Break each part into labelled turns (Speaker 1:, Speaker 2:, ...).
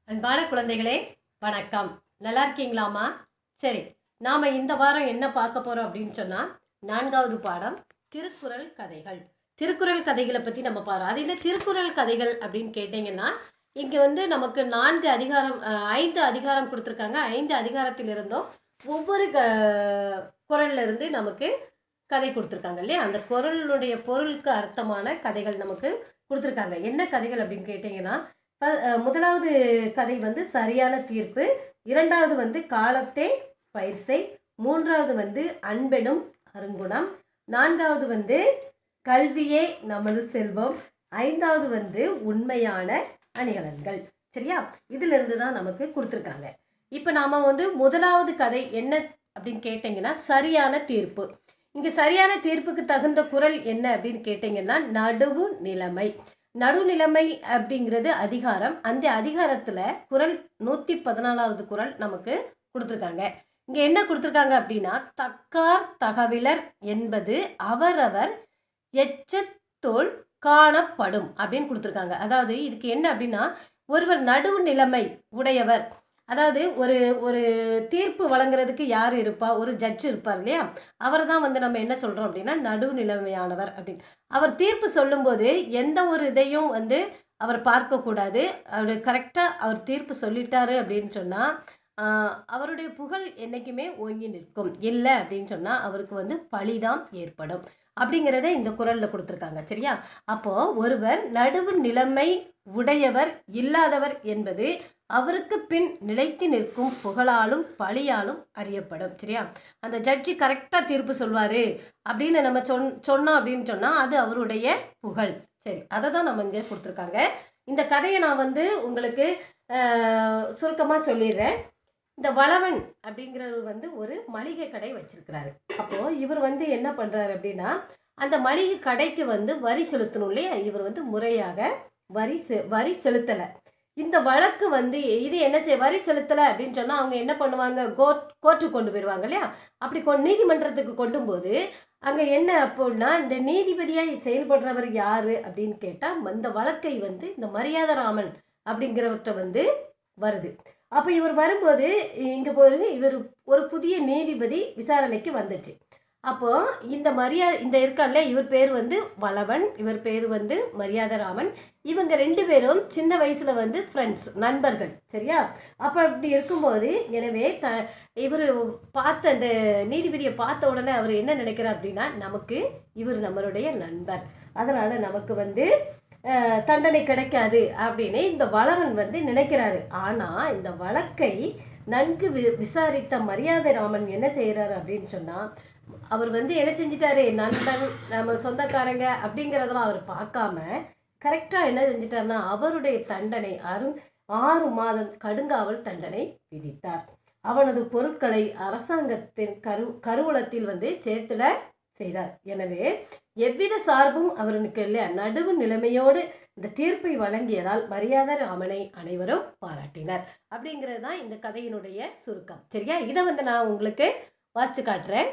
Speaker 1: அன்பான குழந்தைகளே வணக்கம் நல்லா இருக்கீங்களாம்மா சரி நாம் இந்த வாரம் என்ன பார்க்க போகிறோம் அப்படின்னு சொன்னால் நான்காவது பாடம் திருக்குறள் கதைகள் திருக்குறள் கதைகளை பற்றி நம்ம பாரு அது என்ன திருக்குறள் கதைகள் அப்படின்னு கேட்டிங்கன்னா இங்கே வந்து நமக்கு நான்கு அதிகாரம் அஹ், ஐந்து அதிகாரம் கொடுத்துருக்காங்க ஐந்து அதிகாரத்தில் இருந்தும் ஒவ்வொரு க குரல்ல இருந்து நமக்கு கதை கொடுத்துருக்காங்க இல்லையா அந்த குரலுடைய பொருளுக்கு அர்த்தமான கதைகள் நமக்கு கொடுத்துருக்காங்க என்ன கதைகள் அப்படின்னு கேட்டிங்கன்னா ப- அஹ் முதலாவது கதை வந்து சரியான தீர்ப்பு இரண்டாவது வந்து காலத்தே பயிர் செய் மூன்றாவது வந்து அன்பெனும் அருங்குணம் நான்காவது வந்து கல்வியே நமது செல்வம் ஐந்தாவது வந்து உண்மையான அணிகலன்கள் சரியா இதிலிருந்து தான் நமக்கு கொடுத்துருக்காங்க இப்போ நாம் வந்து முதலாவது கதை என்ன அப்படின்னு கேட்டிங்கன்னா சரியான தீர்ப்பு இங்கே சரியான தீர்ப்புக்கு தகுந்த குரல் என்ன அப்படின்னு கேட்டிங்கன்னா நடுவு நிலைமை நடுநிலைமை அப்படிங்கிறது அதிகாரம் அந்த அதிகாரத்தில் குரல் நூற்றி பதினாலாவது குரல் நமக்கு கொடுத்துருக்காங்க இங்கே என்ன கொடுத்துருக்காங்க அப்படின்னா தக்கார் தகவிலர் என்பது அவரவர் எச்சத்தோல் காணப்படும் அப்படின்னு கொடுத்துருக்காங்க அதாவது இதுக்கு என்ன அப்படின்னா ஒருவர் நடுவு நிலைமை உடையவர் அதாவது ஒரு ஒரு தீர்ப்பு வழங்குறதுக்கு யார் இருப்பா ஒரு ஜட்ஜ் இருப்பார் இல்லையா அவர் தான் வந்து நம்ம என்ன சொல்கிறோம் அப்படின்னா நடுவு நிலைமையானவர் அப்படின்னு அவர் தீர்ப்பு சொல்லும்போது எந்த ஒரு இதையும் வந்து அவர் பார்க்கக்கூடாது அவர் கரெக்டாக அவர் தீர்ப்பு சொல்லிட்டாரு அப்படின்னு சொன்னால் அவருடைய புகழ் என்றைக்குமே ஓங்கி நிற்கும் இல்லை அப்படின்னு சொன்னால் அவருக்கு வந்து பழிதான் ஏற்படும் அப்படிங்கிறத இந்த குரலில் கொடுத்துருக்காங்க சரியா அப்போது ஒருவர் நடுவு நிலைமை உடையவர் இல்லாதவர் என்பது அவருக்கு பின் நிலைத்து நிற்கும் புகழாலும் பழியாலும் அறியப்படும் சரியா அந்த ஜட்ஜி கரெக்டாக தீர்ப்பு சொல்வார் அப்படின்னு நம்ம சொன் சொன்னோம் அப்படின்னு சொன்னால் அது அவருடைய புகழ் சரி அதை தான் நம்ம இங்கே கொடுத்துருக்காங்க இந்த கதையை நான் வந்து உங்களுக்கு சுருக்கமாக சொல்லிடுறேன் இந்த வளவன் அப்படிங்கிறவர் வந்து ஒரு மளிகை கடை வச்சிருக்கிறாரு அப்போது இவர் வந்து என்ன பண்ணுறாரு அப்படின்னா அந்த மளிகை கடைக்கு வந்து வரி செலுத்தணும் இல்லையா இவர் வந்து முறையாக வரி செ வரி செலுத்தலை இந்த வழக்கு வந்து இது என்ன செய் வரி செலுத்தலை அப்படின்னு சொன்னால் அவங்க என்ன பண்ணுவாங்க கோர்ட் கோர்ட்டுக்கு கொண்டு போயிடுவாங்க இல்லையா அப்படி கொ நீதிமன்றத்துக்கு கொண்டும் போது அங்கே என்ன அப்படின்னா இந்த நீதிபதியாக செயல்படுறவர் யார் அப்படின்னு கேட்டால் இந்த வழக்கை வந்து இந்த மரியாதராமன் அப்படிங்கிறவர்கிட்ட வந்து வருது அப்போ இவர் வரும்போது இங்கே போது இவர் ஒரு புதிய நீதிபதி விசாரணைக்கு வந்துச்சு அப்போ இந்த மரியா இந்த இருக்கான்ல இவர் பேர் வந்து வளவன் இவர் பேர் வந்து மரியாதராமன் இவங்க ரெண்டு பேரும் சின்ன வயசுல வந்து ஃப்ரெண்ட்ஸ் நண்பர்கள் சரியா அப்போ அப்படி இருக்கும்போது எனவே த இவர் பார்த்த அந்த நீதிபதியை பார்த்த உடனே அவர் என்ன நினைக்கிறார் அப்படின்னா நமக்கு இவர் நம்மளுடைய நண்பர் அதனால் நமக்கு வந்து அஹ், தண்டனை கிடைக்காது அப்படின்னு இந்த வளவன் வந்து நினைக்கிறாரு ஆனால் இந்த வழக்கை நன்கு வி விசாரித்த மரியாதை ராமன் என்ன செய்கிறாரு அப்படின்னு சொன்னால் அவர் வந்து என்ன செஞ்சிட்டாரு நண்பன் நம்ம சொந்தக்காரங்க அப்படிங்கிறதெல்லாம் அவர் பார்க்காம கரெக்டாக என்ன செஞ்சிட்டாருன்னா அவருடைய தண்டனை அரு ஆறு மாதம் கடுங்காவல் தண்டனை விதித்தார் அவனது பொருட்களை அரசாங்கத்தின் கரு கருவூலத்தில் வந்து சேர்த்திட செய்தார் எனவே எவ்வித சார்பும் அவருக்கு இல்லையா நடுவு நிலைமையோடு இந்த தீர்ப்பை வழங்கியதால் மரியாதை ராமனை அனைவரும் பாராட்டினர் அப்படிங்கிறது தான் இந்த கதையினுடைய சுருக்கம் சரியா இதை வந்து நான் உங்களுக்கு வாசித்து காட்டுறேன்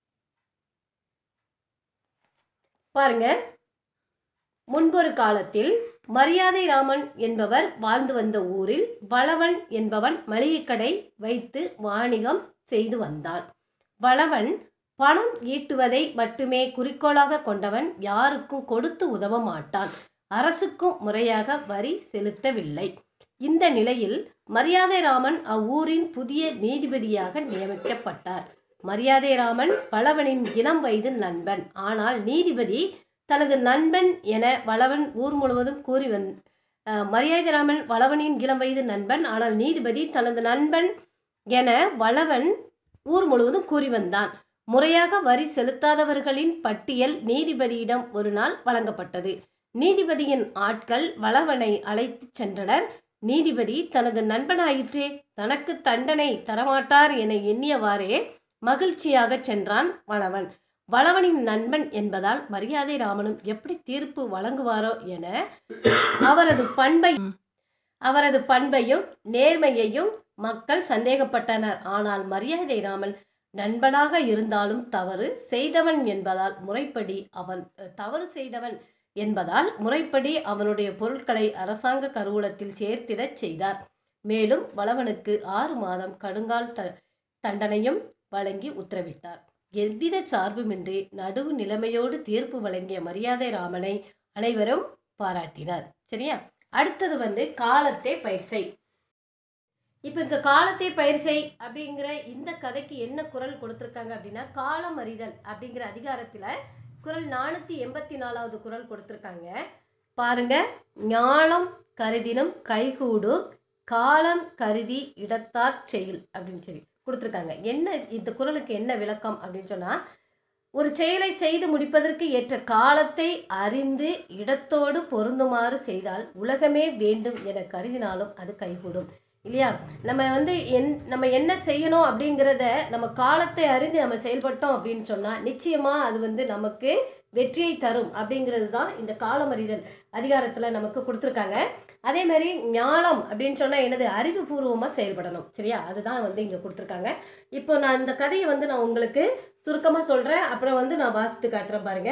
Speaker 1: பாருங்க முன்பொரு காலத்தில் மரியாதை ராமன் என்பவர் வாழ்ந்து வந்த ஊரில் வளவன் என்பவன் மளிகைக்கடை வைத்து வாணிகம் செய்து வந்தான் வளவன் பணம் ஈட்டுவதை மட்டுமே குறிக்கோளாக கொண்டவன் யாருக்கும் கொடுத்து உதவ மாட்டான் அரசுக்கும் முறையாக வரி செலுத்தவில்லை இந்த நிலையில் மரியாதை ராமன் அவ்வூரின் புதிய நீதிபதியாக நியமிக்கப்பட்டார் மரியாதை ராமன் வளவனின் இளம் வயது நண்பன் ஆனால் நீதிபதி தனது நண்பன் என வளவன் ஊர் முழுவதும் கூறி வந் அஹ், மரியாதை ராமன் வளவனின் இளம் வயது நண்பன் ஆனால் நீதிபதி தனது நண்பன் என வளவன் ஊர் முழுவதும் கூறி வந்தான் முறையாக வரி செலுத்தாதவர்களின் பட்டியல் நீதிபதியிடம் ஒரு நாள் வழங்கப்பட்டது நீதிபதியின் ஆட்கள் வளவனை அழைத்துச் சென்றனர் நீதிபதி தனது நண்பனாயிற்றே தனக்கு தண்டனை தரமாட்டார் என எண்ணியவாறே மகிழ்ச்சியாக சென்றான் வளவன் வளவனின் நண்பன் என்பதால் மரியாதை ராமனும் எப்படி தீர்ப்பு வழங்குவாரோ என அவரது பண்பை அவரது பண்பையும் நேர்மையையும் மக்கள் சந்தேகப்பட்டனர் ஆனால் மரியாதை ராமன் நண்பனாக இருந்தாலும் தவறு செய்தவன் என்பதால் முறைப்படி அவன் அஹ், தவறு செய்தவன் என்பதால் முறைப்படி அவனுடைய பொருட்களை அரசாங்க கருவூலத்தில் சேர்த்திடச் செய்தார் மேலும் வளவனுக்கு ஆறு மாதம் கடுங்கால் த தண்டனையும் வழங்கி உத்தரவிட்டார் எவ்வித சார்புமின்றி நடுவு நிலைமையோடு தீர்ப்பு வழங்கிய மரியாதை ராமனை அனைவரும் பாராட்டினார் சரியா அடுத்தது வந்து காலத்தை பயிர் செய் இப்போ இங்கே காலத்தை பயிர் செய் அப்படிங்கிற இந்த கதைக்கு என்ன குரல் கொடுத்துருக்காங்க அப்படின்னா காலம் அறிதல் அப்படிங்கிற அதிகாரத்தில் குரல் நானூற்றி எண்பத்தி நாலாவது குரல் கொடுத்துருக்காங்க பாருங்க ஞானம் கருதினும் கைகூடு காலம் கருதி இடத்தார் செயல் அப்படின்னு சொல்லி கொடுத்துருக்காங்க என்ன இந்த குரலுக்கு என்ன விளக்கம் அப்படின்னு சொன்னால் ஒரு செயலை செய்து முடிப்பதற்கு ஏற்ற காலத்தை அறிந்து இடத்தோடு பொருந்துமாறு செய்தால் உலகமே வேண்டும் என கருதினாலும் அது கைகூடும் இல்லையா நம்ம வந்து என் நம்ம என்ன செய்யணும் அப்படிங்கிறத நம்ம காலத்தை அறிந்து நம்ம செயல்பட்டோம் அப்படின்னு சொன்னால் நிச்சயமாக அது வந்து நமக்கு வெற்றியை தரும் அப்படிங்கிறது தான் இந்த காலமறிதல் அதிகாரத்தில் நமக்கு கொடுத்துருக்காங்க அதே மாதிரி ஞானம் அப்படின்னு சொன்னால் என்னது அறிவுபூர்வமாக செயல்படணும் சரியா அதுதான் வந்து இங்கே கொடுத்துருக்காங்க இப்போ நான் இந்த கதையை வந்து நான் உங்களுக்கு சுருக்கமாக சொல்கிறேன் அப்புறம் வந்து நான் வாசித்து காட்டுறேன் பாருங்க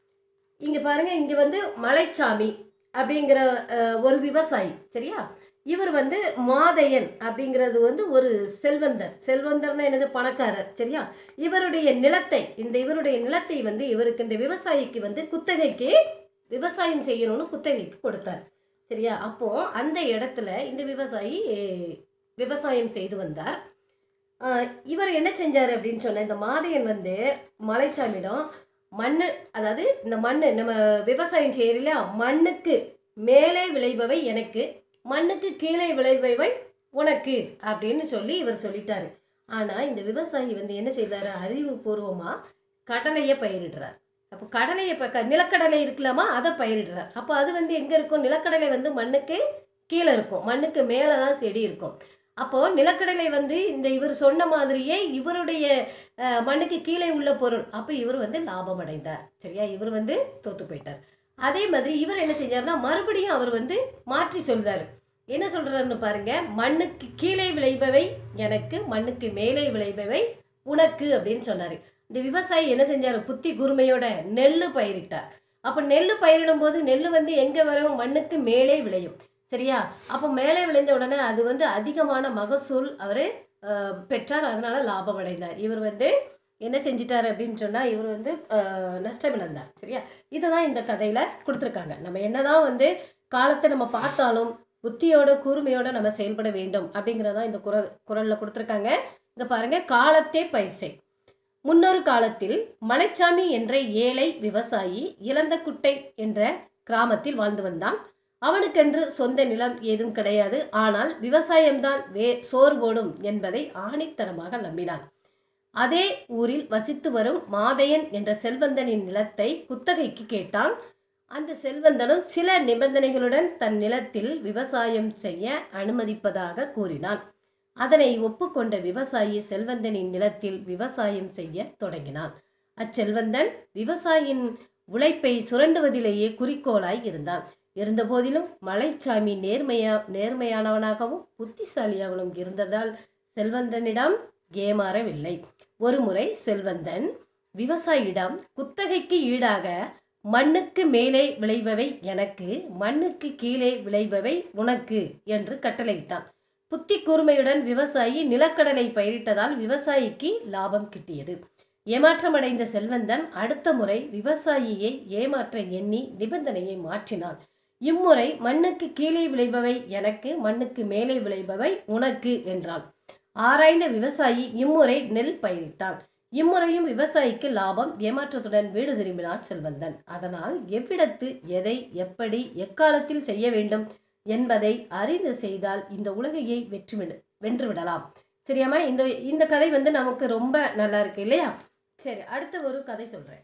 Speaker 1: இங்கே பாருங்க இங்கே வந்து மலைச்சாமி அப்படிங்கிற அஹ், ஒரு விவசாயி சரியா இவர் வந்து மாதையன் அப்படிங்கிறது வந்து ஒரு செல்வந்தர் செல்வந்தர்னா என்னது பணக்காரர் சரியா இவருடைய நிலத்தை இந்த இவருடைய நிலத்தை வந்து இவருக்கு இந்த விவசாயிக்கு வந்து குத்தகைக்கு விவசாயம் செய்யணும்னு குத்தகைக்கு கொடுத்தார் சரியா அப்போ அந்த இடத்துல இந்த விவசாயி அஹ், விவசாயம் செய்து வந்தார் ஆஹ், இவர் என்ன செஞ்சார் அப்படின்னு சொன்ன இந்த மாதையன் வந்து மலைச்சாமியிடம் மண்ணு அதாவது இந்த மண்ணு நம்ம விவசாயம் செய்யறீங்களா மண்ணுக்கு மேலே விளைபவை எனக்கு மண்ணுக்கு கீழே விளைபவை உனக்கு அப்படின்னு சொல்லி இவர் சொல்லிட்டாரு ஆனால் இந்த விவசாயி வந்து என்ன செய்தார் அறிவுபூர்வமாக கடலையை பயிரிடுறார் அப்போ கடலையை இப்போ க நிலக்கடலை இருக்கலாமா அதை பயிரிடுறார் அப்போ அது வந்து எங்கே இருக்கும் நிலக்கடலை வந்து மண்ணுக்கு கீழே இருக்கும் மண்ணுக்கு மேலே தான் செடி இருக்கும் அப்போது நிலக்கடலை வந்து இந்த இவர் சொன்ன மாதிரியே இவருடைய அஹ், மண்ணுக்கு கீழே உள்ள பொருள் அப்போ இவர் வந்து லாபம் அடைந்தார் சரியா இவர் வந்து தோத்து போயிட்டார் அதே மாதிரி இவர் என்ன செஞ்சார்னா மறுபடியும் அவர் வந்து மாற்றி சொல்றாரு என்ன சொல்றாருன்னு பாருங்க மண்ணுக்கு கீழே விளைபவை எனக்கு மண்ணுக்கு மேலே விளைபவை உனக்கு அப்படின்னு சொன்னாரு இந்த விவசாயி என்ன செஞ்சாரு புத்தி கூர்மையோட நெல் பயிரிட்டார் அப்போ நெல் பயிரிடும் போது நெல் வந்து எங்கே வரும் மண்ணுக்கு மேலே விளையும் சரியா அப்போ மேலே விளைந்த உடனே அது வந்து அதிகமான மகசூல் அவர் பெற்றார் அதனால லாபம் அடைந்தார் இவர் வந்து என்ன செஞ்சிட்டார் அப்படின்னு சொன்னால் இவர் வந்து அஹ், நஷ்டம் இழந்தார் சரியா இதுதான் இந்த கதையில் கொடுத்துருக்காங்க நம்ம என்னதான் வந்து காலத்தை நம்ம பார்த்தாலும் புத்தியோட கூர்மையோட நம்ம செயல்பட வேண்டும் அப்படிங்கிறதான் இந்த குரல் குரலில் கொடுத்துருக்காங்க இங்கே பாருங்க காலத்தே பயிர்சை முன்னொரு காலத்தில் மலைச்சாமி என்ற ஏழை விவசாயி இளந்தக்குட்டை என்ற கிராமத்தில் வாழ்ந்து வந்தான் அவனுக்கென்று சொந்த நிலம் ஏதும் கிடையாது ஆனால் விவசாயம்தான் வே சோறு போடும் என்பதை ஆணித்தனமாக நம்பினான் அதே ஊரில் வசித்து வரும் மாதையன் என்ற செல்வந்தனின் நிலத்தை குத்தகைக்கு கேட்டான் அந்த செல்வந்தனும் சில நிபந்தனைகளுடன் தன் நிலத்தில் விவசாயம் செய்ய அனுமதிப்பதாக கூறினான் அதனை ஒப்புக்கொண்ட விவசாயி செல்வந்தனின் நிலத்தில் விவசாயம் செய்ய தொடங்கினான் அச்செல்வந்தன் விவசாயியின் உழைப்பை சுரண்டுவதிலேயே குறிக்கோளாய் இருந்தான் இருந்தபோதிலும் மலைச்சாமி நேர்மையா நேர்மையானவனாகவும் புத்திசாலியாகவும் இருந்ததால் செல்வந்தனிடம் ஏமாறவில்லை ஒருமுறை செல்வந்தன் விவசாயியிடம் குத்தகைக்கு ஈடாக மண்ணுக்கு மேலே விளைபவை எனக்கு மண்ணுக்கு கீழே விளைபவை உனக்கு என்று கட்டளையிட்டான் புத்தி கூர்மையுடன் விவசாயி நிலக்கடலை பயிரிட்டதால் விவசாயிக்கு லாபம் கிட்டியது ஏமாற்றமடைந்த செல்வந்தன் அடுத்த முறை விவசாயியை ஏமாற்ற எண்ணி நிபந்தனையை மாற்றினான் இம்முறை மண்ணுக்கு கீழே விளைபவை எனக்கு மண்ணுக்கு மேலே விளைபவை உனக்கு என்றான் ஆராய்ந்த விவசாயி இம்முறை நெல் பயிரிட்டான் இம்முறையும் விவசாயிக்கு லாபம் ஏமாற்றத்துடன் வீடு திரும்பினான் செல்வந்தன் அதனால் எவ்விடத்து எதை எப்படி எக்காலத்தில் செய்ய வேண்டும் என்பதை அறிந்து செய்தால் இந்த உலகையை வெற்றி வென்று விடலாம் சரியாம்மா இந்த இந்த கதை வந்து நமக்கு ரொம்ப நல்லா இருக்கு இல்லையா சரி அடுத்த ஒரு கதை சொல்கிறேன்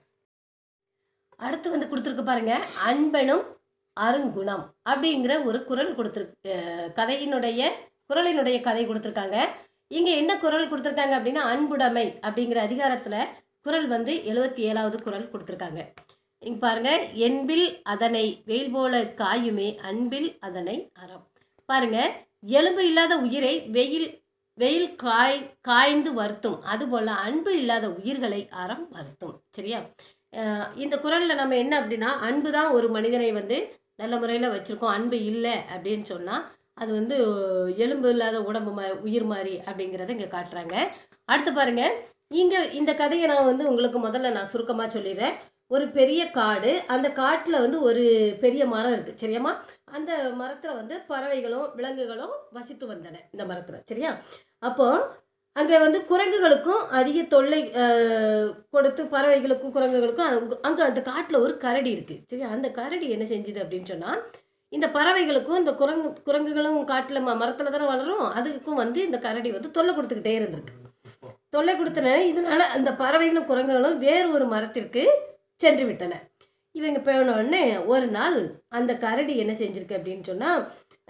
Speaker 1: அடுத்து வந்து கொடுத்துருக்கு பாருங்க அன்பனும் அருங்குணம் அப்படிங்கிற ஒரு குரல் கொடுத்துருக்கு அஹ் கதையினுடைய குரலினுடைய கதை கொடுத்துருக்காங்க இங்கே என்ன குரல் கொடுத்துருக்காங்க அப்படின்னா அன்புடைமை அப்படிங்கிற அதிகாரத்தில் குரல் வந்து எழுபத்தி ஏழாவது குரல் கொடுத்துருக்காங்க இங்க பாருங்க என்பில் அதனை வெயில் போல காயுமே அன்பில் அதனை அறம் பாருங்க எலும்பு இல்லாத உயிரை வெயில் வெயில் காய் காய்ந்து வருத்தும் அதுபோல் அன்பு இல்லாத உயிர்களை அறம் வருத்தும் சரியா அஹ் இந்த குரலில் நம்ம என்ன அப்படின்னா அன்பு தான் ஒரு மனிதனை வந்து நல்ல முறையில் வச்சுருக்கோம் அன்பு இல்லை அப்படின்னு சொன்னால் அது வந்து எலும்பு இல்லாத உடம்பு மா உயிர் மாதிரி அப்படிங்கிறத இங்கே காட்டுறாங்க அடுத்து பாருங்க இங்கே இந்த கதையை நான் வந்து உங்களுக்கு முதல்ல நான் சுருக்கமாக சொல்லிடுறேன் ஒரு பெரிய காடு அந்த காட்டில் வந்து ஒரு பெரிய மரம் இருக்குது சரியாம்மா அந்த மரத்தில் வந்து பறவைகளும் விலங்குகளும் வசித்து வந்தன இந்த மரத்தில் சரியா அப்போது அங்கே வந்து குரங்குகளுக்கும் அதிக தொல்லை அஹ், கொடுத்து பறவைகளுக்கும் குரங்குகளுக்கும் அங்க- அங்கே அந்த காட்டில் ஒரு கரடி இருக்குது சரியா அந்த கரடி என்ன செஞ்சுது அப்படின்னு சொன்னால் இந்த பறவைகளுக்கும் இந்த குரங்கு குரங்குகளும் காட்டில் ம மரத்தில் தானே வளரும் அதுக்கும் வந்து இந்த கரடி வந்து தொல்லை கொடுத்துக்கிட்டே இருந்திருக்கு தொல்லை கொடுத்தன இதனால அந்த பறவைகளும் குரங்குகளும் வேறு ஒரு மரத்திற்கு சென்று விட்டன இவங்க போன உடனே ஒரு நாள் அந்த கரடி என்ன செஞ்சிருக்கு அப்படின்னு சொன்னால்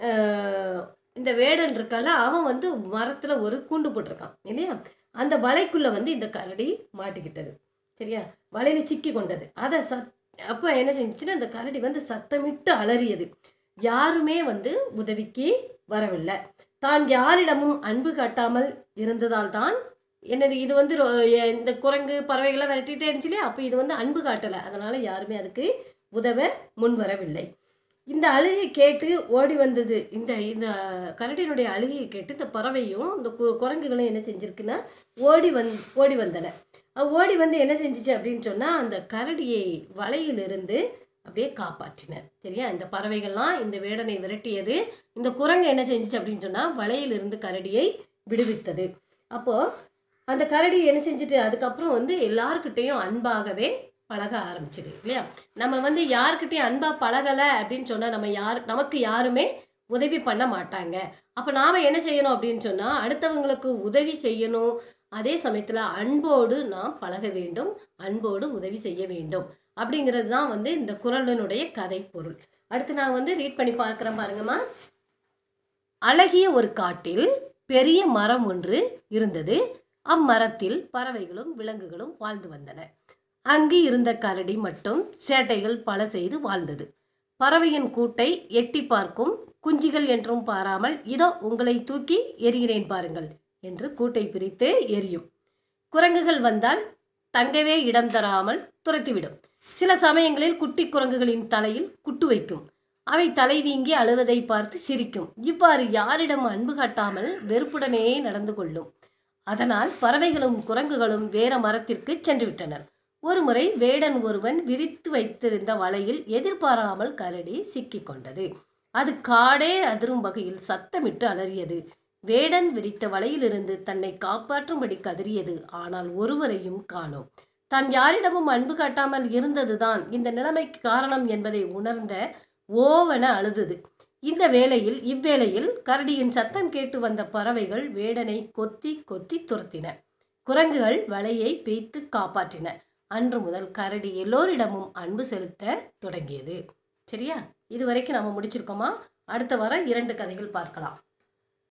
Speaker 1: இந்த வேடன் இருக்கால அவன் வந்து மரத்தில் ஒரு கூண்டு போட்டிருக்கான் இல்லையா அந்த வலைக்குள்ளே வந்து இந்த கரடி மாட்டிக்கிட்டது சரியா வலையில் சிக்கி கொண்டது அதை சத் அப்போ என்ன செஞ்சுச்சுன்னா அந்த கரடி வந்து சத்தமிட்டு அலறியது யாருமே வந்து உதவிக்கு வரவில்லை தான் யாரிடமும் அன்பு காட்டாமல் இருந்ததால் தான் என்னது இது வந்து ரொ- எ- இந்த குரங்கு பறவைகளை விரட்டிகிட்டே இருந்துச்சு இல்லையா அப்போ இது வந்து அன்பு காட்டலை அதனால் யாருமே அதுக்கு உதவ முன் வரவில்லை இந்த அழுகை கேட்டு ஓடி வந்தது இந்த இந்த கரடியினுடைய அழுகையை கேட்டு இந்த பறவையும் இந்த கு குரங்குகளும் என்ன செஞ்சிருக்குன்னா ஓடி வந் ஓடி வந்தன அது ஓடி வந்து என்ன செஞ்சுச்சு அப்படின்னு சொன்னால் அந்த கரடியை வலையிலிருந்து அப்படியே காப்பாற்றின சரியா இந்த பறவைகள்லாம் இந்த வேடனை விரட்டியது இந்த குரங்கு என்ன செஞ்சுச்சு அப்படின்னு சொன்னால் வலையிலிருந்து கரடியை விடுவித்தது அப்போது அந்த கரடி என்ன செஞ்சுட்டு அதுக்கப்புறம் வந்து எல்லார்கிட்டேயும் அன்பாகவே பழக ஆரம்பிச்சது இல்லையா நம்ம வந்து யார்கிட்டயும் அன்பாக பழகலை அப்படின்னு சொன்னால் நம்ம யார் நமக்கு யாருமே உதவி பண்ண மாட்டாங்க அப்போ நாம் என்ன செய்யணும் அப்படின்னு சொன்னால் அடுத்தவங்களுக்கு உதவி செய்யணும் அதே சமயத்தில் அன்போடு நாம் பழக வேண்டும் அன்போடு உதவி செய்ய வேண்டும் அப்படிங்கிறது தான் வந்து இந்த குரலினுடைய கதை பொருள் அடுத்து நான் வந்து ரீட் பண்ணி பார்க்குறேன் பாருங்கம்மா அழகிய ஒரு காட்டில் பெரிய மரம் ஒன்று இருந்தது அம்மரத்தில் பறவைகளும் விலங்குகளும் வாழ்ந்து வந்தன அங்கு இருந்த கரடி மட்டும் சேட்டைகள் பல செய்து வாழ்ந்தது பறவையின் கூட்டை எட்டி பார்க்கும் குஞ்சுகள் என்றும் பாராமல் இதோ உங்களை தூக்கி எறிகிறேன் பாருங்கள் என்று கூட்டை பிரித்து எரியும் குரங்குகள் வந்தால் தங்கவே இடம் தராமல் துரத்திவிடும் சில சமயங்களில் குட்டி குரங்குகளின் தலையில் குட்டு வைக்கும் அவை தலை வீங்கி அழுவதை பார்த்து சிரிக்கும் இவ்வாறு யாரிடம் அன்பு காட்டாமல் வெறுப்புடனே நடந்து கொள்ளும் அதனால் பறவைகளும் குரங்குகளும் வேற மரத்திற்கு சென்று விட்டனர் ஒருமுறை வேடன் ஒருவன் விரித்து வைத்திருந்த வலையில் எதிர்பாராமல் கரடி சிக்கிக் கொண்டது அது காடே அதிரும் வகையில் சத்தமிட்டு அலறியது வேடன் விரித்த வலையிலிருந்து தன்னை காப்பாற்றும்படி கதறியது ஆனால் ஒருவரையும் காணோம் தான் யாரிடமும் அன்பு காட்டாமல் இருந்ததுதான் இந்த நிலைமைக்கு காரணம் என்பதை உணர்ந்த ஓவென அழுதது இந்த வேளையில் இவ்வேளையில் கரடியின் சத்தம் கேட்டு வந்த பறவைகள் வேடனை கொத்தி கொத்தி துரத்தின குரங்குகள் வலையை பேய்த்து காப்பாற்றின அன்று முதல் கரடி எல்லோரிடமும் அன்பு செலுத்த தொடங்கியது சரியா இது வரைக்கும் நம்ம முடிச்சிருக்கோமா அடுத்த வாரம் இரண்டு கதைகள் பார்க்கலாம்